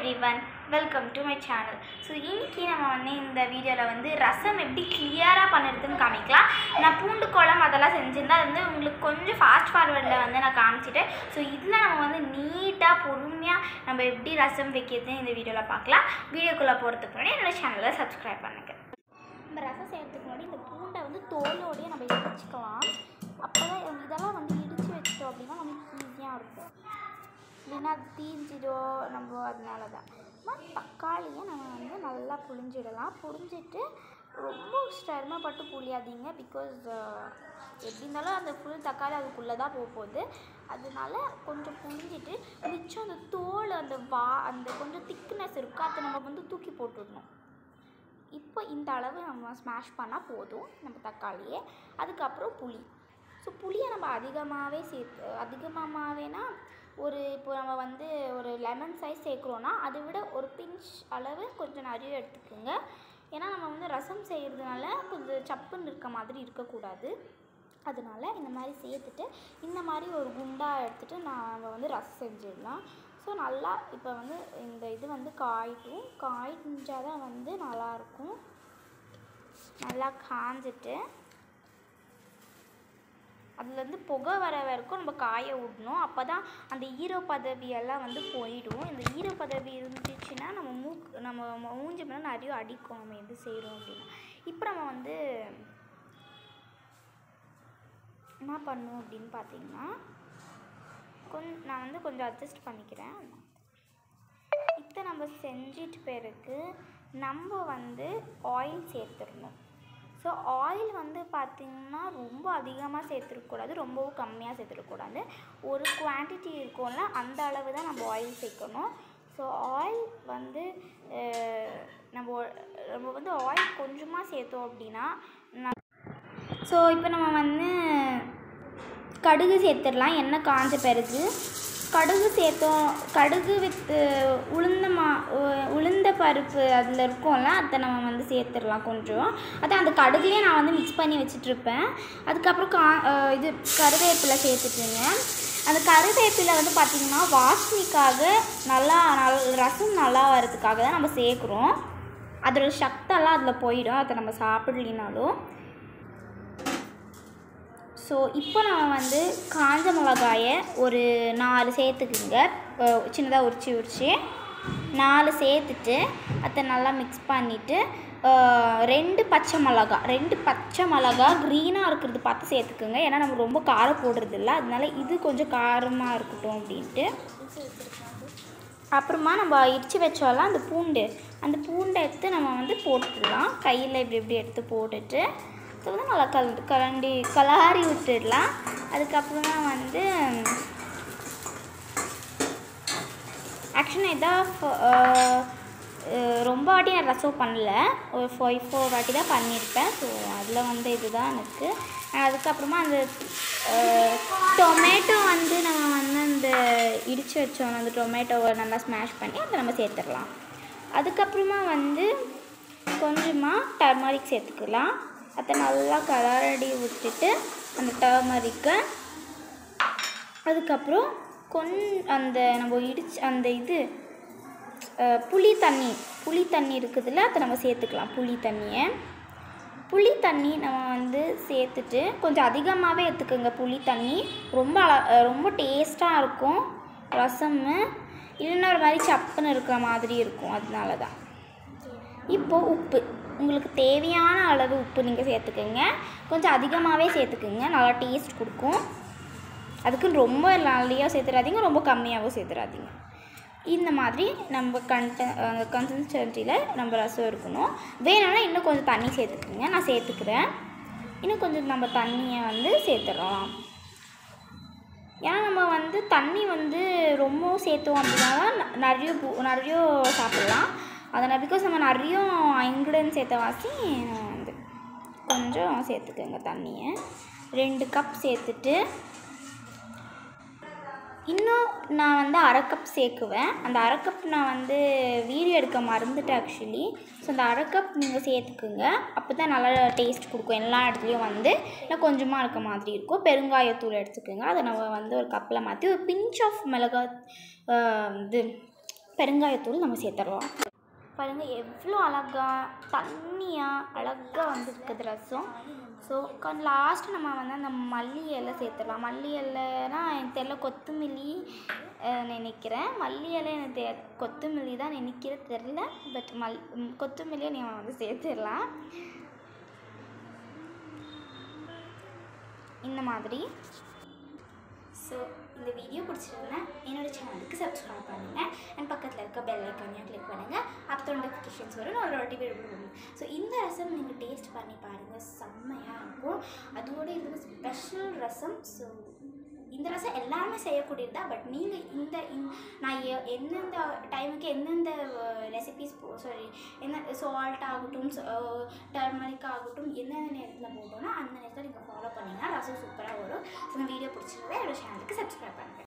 every everyone welcome to my channel so இன்னைக்கு நம்ம வந்து இந்த வீடியோவில் வந்து ரசம் எப்படி கிளியராக பண்ணுறதுன்னு காமிக்கலாம் நான் பூண்டு குழம்பு அதெல்லாம் செஞ்சுருந்தேன் அது வந்து உங்களுக்கு கொஞ்சம் ஃபாஸ்ட் ஃபார்வர்டில் வந்து நான் காமிச்சிட்டேன் ஸோ இதில் நம்ம வந்து நீட்டாக பொறுமையாக நம்ம எப்படி ரசம் வைக்கிறதுன்னு இந்த வீடியோவில் பார்க்கலாம் வீடியோக்குள்ளே போகிறதுக்கு முன்னாடி என்னோட சேனலை சப்ஸ்கிரைப் பண்ணுங்க நம்ம ரசம் செய்கிறதுக்கு முன்னாடி இந்த பூண்டை வந்து தோலோடையே நம்ம இடிச்சுக்கலாம் அப்போ தான் இதெல்லாம் வந்து இடித்து வச்சிட்டோம் அப்படின்னா நமக்கு ஈஸியாக இருக்கும் இல்லைன்னா அது தீஞ்சிடும் நம்ம அதனால தான் அப்புறமா தக்காளியை நம்ம வந்து நல்லா புழிஞ்சிடலாம் புழிஞ்சிட்டு ரொம்ப சிரமப்பட்டு புளியாதீங்க பிகாஸ் எப்படி இருந்தாலும் அந்த ஃபுல் தக்காளி அதுக்குள்ளே தான் போக போகுது அதனால கொஞ்சம் புழிஞ்சிட்டு மிச்சம் அந்த தோல் அந்த வா அந்த கொஞ்சம் திக்னஸ் இருக்கும் அதை நம்ம வந்து தூக்கி போட்டுடணும் இப்போ இந்த அளவு நம்ம ஸ்மாஷ் பண்ணால் போதும் நம்ம தக்காளியை அதுக்கப்புறம் புளி ஸோ புளியை நம்ம அதிகமாகவே சேர்த்து அதிகமாகவேனா ஒரு இப்போ நம்ம வந்து ஒரு லெமன் சைஸ் சேர்க்குறோன்னா அதை விட ஒரு பிஞ்ச் அளவு கொஞ்சம் நிறைய எடுத்துக்கோங்க ஏன்னா நம்ம வந்து ரசம் செய்கிறதுனால கொஞ்சம் சப்புன்னு இருக்க மாதிரி இருக்கக்கூடாது அதனால இந்த மாதிரி சேர்த்துட்டு இந்த மாதிரி ஒரு குண்டா எடுத்துகிட்டு நாம் வந்து ரசம் செஞ்சிடலாம் ஸோ நல்லா இப்போ வந்து இந்த இது வந்து காயிட்டும் காய்ஞ்சால் தான் வந்து நல்லாயிருக்கும் நல்லா காஞ்சிட்டு அதுலேருந்து புகை வர வரைக்கும் நம்ம காய விடணும் அப்போ தான் அந்த ஈரப்பதவியெல்லாம் வந்து போயிடும் இந்த ஈரப்பதவி இருந்துச்சுன்னா நம்ம மூக்கு நம்ம மூஞ்சி மேலே நிறைய அடிக்கும் நம்ம எது செய்கிறோம் அப்படின்னா இப்போ நம்ம வந்து என்ன பண்ணும் அப்படின்னு பார்த்தீங்கன்னா கொஞ் நான் வந்து கொஞ்சம் அட்ஜஸ்ட் பண்ணிக்கிறேன் இதை நம்ம செஞ்சிட்டு பிறகு நம்ம வந்து ஆயில் சேர்த்துடணும் ஸோ ஆயில் வந்து பார்த்திங்கன்னா ரொம்ப அதிகமாக சேர்த்துருக்கக்கூடாது ரொம்பவும் கம்மியாக சேர்த்துருக்கக்கூடாது ஒரு குவான்டிட்டி இருக்கும்ல அந்த அளவு தான் நம்ம ஆயில் சேர்க்கணும் ஸோ ஆயில் வந்து அஹ், நம்ம நம்ம வந்து ஆயில் கொஞ்சமாக சேர்த்தோம் அப்படின்னா ஸோ இப்போ நம்ம வந்து கடுகு சேர்த்துடலாம் எண்ணெய் காஞ்ச பிறகு கடுகு சேர்த்தோம் கடுகு வித் உளுந்த மா உ- உளுந்த பருப்பு அதில் இருக்கும்ல அதை நம்ம வந்து சேர்த்துடலாம் கொஞ்சம் அதான் அந்த கடுகுலேயே நான் வந்து மிக்ஸ் பண்ணி வச்சிட்ருப்பேன் அதுக்கப்புறம் கா அஹ் இது கருவேப்பிலை சேர்த்துட்டுங்க அந்த கருவேப்பிலை வந்து பார்த்திங்கன்னா வாசனைக்காக நல்லா நல் ரசம் நல்லா வரதுக்காக தான் நம்ம சேர்க்குறோம் அதோட சக்தெல்லாம் அதில் போயிடும் அதை நம்ம சாப்பிட்லினாலும் ஸோ இப்போ நம்ம வந்து காஞ்ச மிளகாயை ஒரு நாலு சேர்த்துக்குங்க சின்னதாக உரிச்சு உரிச்சு நாலு சேர்த்துட்டு அதை நல்லா மிக்ஸ் பண்ணிவிட்டு ரெண்டு பச்சை மிளகா ரெண்டு பச்சை மிளகா க்ரீனாக இருக்கிறது பார்த்து சேர்த்துக்குங்க ஏன்னா நம்ம ரொம்ப காரம் போடுறது இல்லை அதனால இது கொஞ்சம் காரமாக இருக்கட்டும் அப்படின்ட்டு அப்புறமா நம்ம இடித்து வச்சோம்ல அந்த பூண்டு அந்த பூண்டை எடுத்து நம்ம வந்து போட்டுடலாம் கையில் இப்படி இப்படி எடுத்து போட்டுட்டு அது வந்து நல்லா கல் கலண்டி கலாரி விட்டுடலாம் அதுக்கப்புறமா வந்து ஆக்சுவலாக இதான் ஃப- அஹ், அஹ், ரொம்ப வாட்டி நான் ரசம் பண்ணல ஒரு ஃபைவ் ஃபோர் வாட்டி தான் பண்ணியிருப்பேன் ஸோ அதில் வந்து இதுதான் எனக்கு அதுக்கப்புறமா அந்த டொமேட்டோ வந்து நம்ம வந்து அந்த இடித்து வச்சோம் அந்த டொமேட்டோவை நல்லா ஸ்மாஷ் பண்ணி அதை நம்ம சேர்த்துடலாம் அதுக்கப்புறமா வந்து கொஞ்சமாக டர்மரிக் சேர்த்துக்கலாம் அதை நல்லா கலரடி விட்டுட்டு அந்த டர்மரிக்கை அதுக்கப்புறம் கொன் அந்த நம்ம இடிச்சு அந்த இது அஹ், புளி தண்ணி புளி தண்ணி இருக்குதுல்ல அதை நம்ம சேர்த்துக்கலாம் புளி தண்ணியை புளி தண்ணி நம்ம வந்து சேர்த்துட்டு கொஞ்சம் அதிகமாகவே எடுத்துக்கோங்க புளி தண்ணி ரொம்ப அழ அஹ், ரொம்ப டேஸ்ட்டாக இருக்கும் ரசம் இல்லைன்னா ஒரு மாதிரி சப்புன்னு இருக்கிற மாதிரி இருக்கும் அதனால தான் இப்போ உப்பு உங்களுக்கு தேவையான அளவு உப்பு நீங்கள் சேர்த்துக்கோங்க கொஞ்சம் அதிகமாகவே சேர்த்துக்குங்க நல்லா டேஸ்ட் கொடுக்கும் அதுக்குன்னு ரொம்ப நிறையா சேர்த்துறாதீங்க ரொம்ப கம்மியாகவும் சேர்த்துறாதீங்க இந்த மாதிரி நம்ம கண்ட அந்த கன்சிஸ்டன்சியில் நம்ம ரசம் இருக்கணும் வேணும்னா இன்னும் கொஞ்சம் தண்ணி சேர்த்துக்குங்க நான் சேர்த்துக்கிறேன் இன்னும் கொஞ்சம் நம்ம தண்ணியை வந்து சேர்த்துடலாம் ஏன்னா நம்ம வந்து தண்ணி வந்து ரொம்பவும் சேர்த்தோம் அப்படின்னா தான் ந- நிறைய பூ- நிறைய சாப்பிட்லாம் அதனால் பிகாஸ் நம்ம நிறைய இன்க்ரீடியன்ட் சேர்த்த வாசி நம்ம வந்து கொஞ்சம் சேர்த்துக்கோங்க தண்ணியை ரெண்டு கப் சேர்த்துட்டு இன்னும் நான் வந்து அரை கப் சேர்க்குவேன் அந்த அரை கப் நான் வந்து வீடியோ எடுக்க மறந்துட்டேன் ஆக்சுவலி ஸோ அந்த அரை கப் நீங்கள் சேர்த்துக்குங்க அப்போ தான் நல்லா டேஸ்ட் கொடுக்கும் எல்லா இடத்துலையும் வந்து இல்லை கொஞ்சமாக இருக்க மாதிரி இருக்கும் பெருங்காயத்தூள் எடுத்துக்கோங்க அதை நம்ம வந்து ஒரு கப்பில் மாற்றி ஒரு பிஞ்ச் ஆஃப் மிளகா ஆஹ் இது பெருங்காயத்தூள் நம்ம சேர்த்துடலாம் பாருங்க எவ்வளோ அழகாக தண்ணியாக அழகாக வந்துருக்குது ரசம் ஸோ லாஸ்ட்டு நம்ம வந்து அந்த மல்லி இலை சேர்த்துடலாம் மல்லி இலைனா எனக்கு தெரியல கொத்தமல்லி அஹ், நினைக்கிறேன் மல்லி இலை எனக்கு தெ கொத்தமல்லி தான் நினைக்கிறது தெரில பட் மல் ம், கொத்தமல்லியை நீங்கள் வந்து சேர்த்துடலாம் இந்த மாதிரி ஸோ இந்த வீடியோ பிடிச்சிருந்தா என்னோட சேனலுக்கு சப்ஸ்கிரைப் பண்ணுங்கள் அண்ட் பக்கத்தில் இருக்க பெல் ஐக்கானையும் கிளிக் பண்ணுங்கள் அப்போ நோட்டிஃபிகேஷன்ஸ் வரும் நான் ஒரு வாட்டி விடுவோம் ஸோ இந்த ரசம் நீங்கள் டேஸ்ட் பண்ணி பாருங்கள் செம்மையாக இருக்கும் அதோட இது ஒரு ஸ்பெஷல் ரசம் ஸோ இந்த ரசம் எல்லாருமே செய்யக்கூடியது தான் பட் நீங்கள் இந்த இந்- நான் எ- எந்தெந்த டைமுக்கு எந்தெந்த ரெசிபிஸ் போ சாரி என்ன சால்ட் ஆகட்டும் டர்மரிக் ஆகட்டும் எந்தெந்த நேரத்தில் போட்டோம்னா அந்த நேரத்தில் நீங்கள் ஃபாலோ பண்ணிங்கன்னா ரசம் சூப்பராக வரும் ஸோ இந்த வீடியோ பிடிச்சிருந்தா என்னோட சேனலுக்கு சப்ஸ்கிரைப் பண்ணுங்கள்